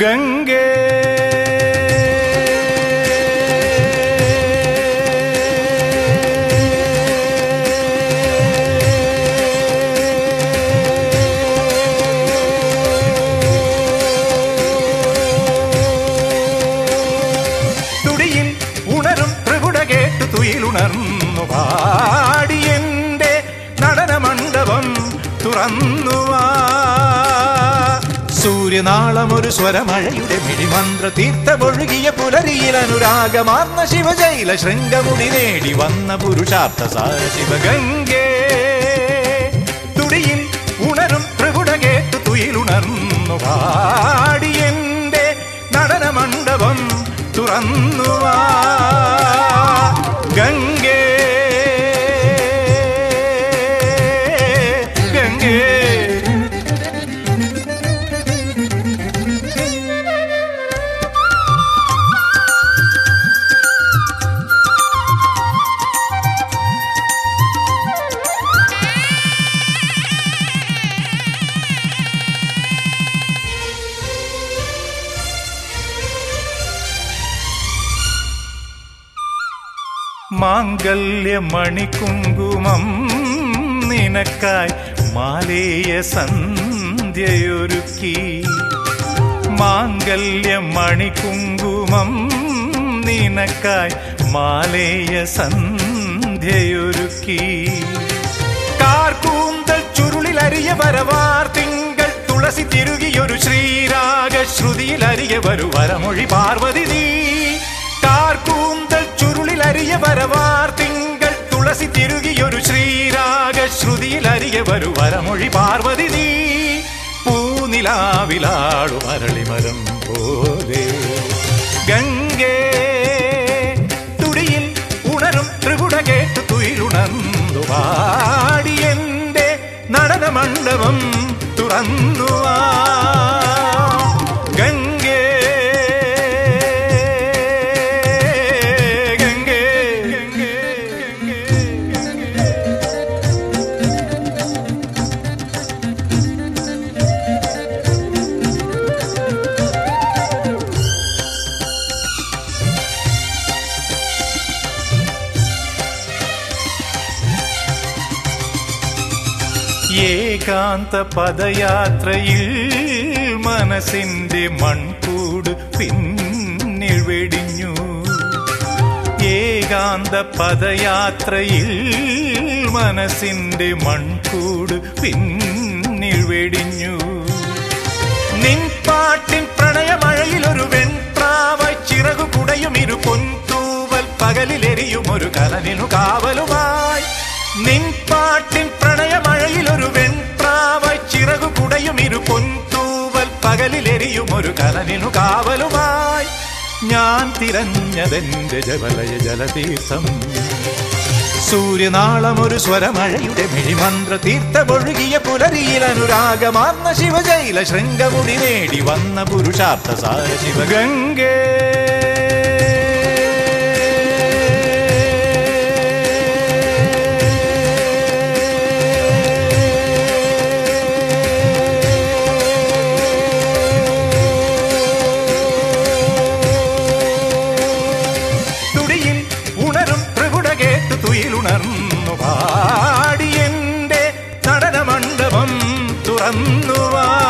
ഗംഗേ തുടിയിൽ ഉണരും ത്രികുട കേട്ടു തുയിലുണർന്നു പാടി എന്റെ നടനമണ്ഡപം തുറന്നുവാ സൂര്യനാളമൊരു സ്വരമഴയുടെ മിഴിമന്ത്ര തീർത്ഥമൊഴുകിയ പുലരിയിൽ അനുരാഗമാർന്ന ശിവജൈല ശൃംഗമുടി നേടി വന്ന പുരുഷാർത്ഥ സാര ശിവഗംഗേ തുടിയിൽ ഉണരും ത്രികുട കേട്ടു തുയിലുണർന്നു പാടി എന്റെ നടനമണ്ഡപം തുറന്നുവാ ഗംഗേ ഗംഗേ മാംഗല്യമണികുങ്കുമം നിനക്കായി മാലേയ സന്ധ്യയൊരുക്കി മാംഗല്യമണികുങ്കുമം നിനക്കായി മാലേയ സന്ധ്യയൊരുക്കി കാർക്കൂന്തൽ ചുരുളിലരിയ വരവാർ തിങ്കൾ തുളസി തിരുകിയൊരു ശ്രീരാഗ ശ്രുതിയിൽ അരിയ വരു വരമൊഴി പാർവതി നീ കാർക്കൂന്തൽ ചുരുളിലരിയ വരവാർ തിങ്കൾ തുളസി തിരുകിയൊരു ശ്രീരാഗ ശ്രുതിയിൽ അരിയ വരു വരമൊഴി പാർവതി നീ പൂനിലാവിലാടു മരളിമരം പോലെ ഗംഗേ തുടിയിൽ ഉണരും ത്രിപുട കേട്ടു തുയിലുണർന്നു പാടി എന്റെ നടനമണ്ഡപം തുറന്നുവാ ഗംഗേ ഗംഗേ ഗംഗേ ഗംഗേ ഏകാന്ത പദയാത്രയിൽ മനസ്സിന്റെ മൺകൂട് പിന്നിൽ വെടിഞ്ഞു ഏകാന്ത പദയാത്രയിൽ മനസ്സിന്റെ മൺകൂട് പിന്നിൽ വെടിഞ്ഞു നിൻ പാട്ടിൻ പ്രണയമഴയിൽ ഒരു വെൺപ്രാവായി ചിറകു കുടയും ഇരു പൊൻതൂവൽ പകലിലെരിയും ഒരു കലനിനു കാവലുമായി നിൻ പാട്ടിൻ പ്രണയമഴയിൽ ഒരു വെൺപ്രാവായി ചിറകു കുടയും ഇരു പൊൻതൂവൽ പകലിലെരിയും ഒരു കലനിനു കാവലുമായി ഞാൻ തിരഞ്ഞതെന്റെ ജവലയ ജലതീർത്ഥം സൂര്യനാളമൊരു സ്വരമഴയുടെ മിഴിമന്ത്ര തീർത്ഥമൊഴുകിയ പുലരിയിൽ അനുരാഗമാർന്ന ശിവജൈല ശൃംഗമുടി നേടി വന്ന പുരുഷാർത്ഥ സാര ശിവഗംഗേ തുടിയിൽ ഉണരും ത്രികുട കേട്ടു തുയിലുണർന്നു പാടി എന്റെ നടനമണ്ഡപം തുറന്നുവാ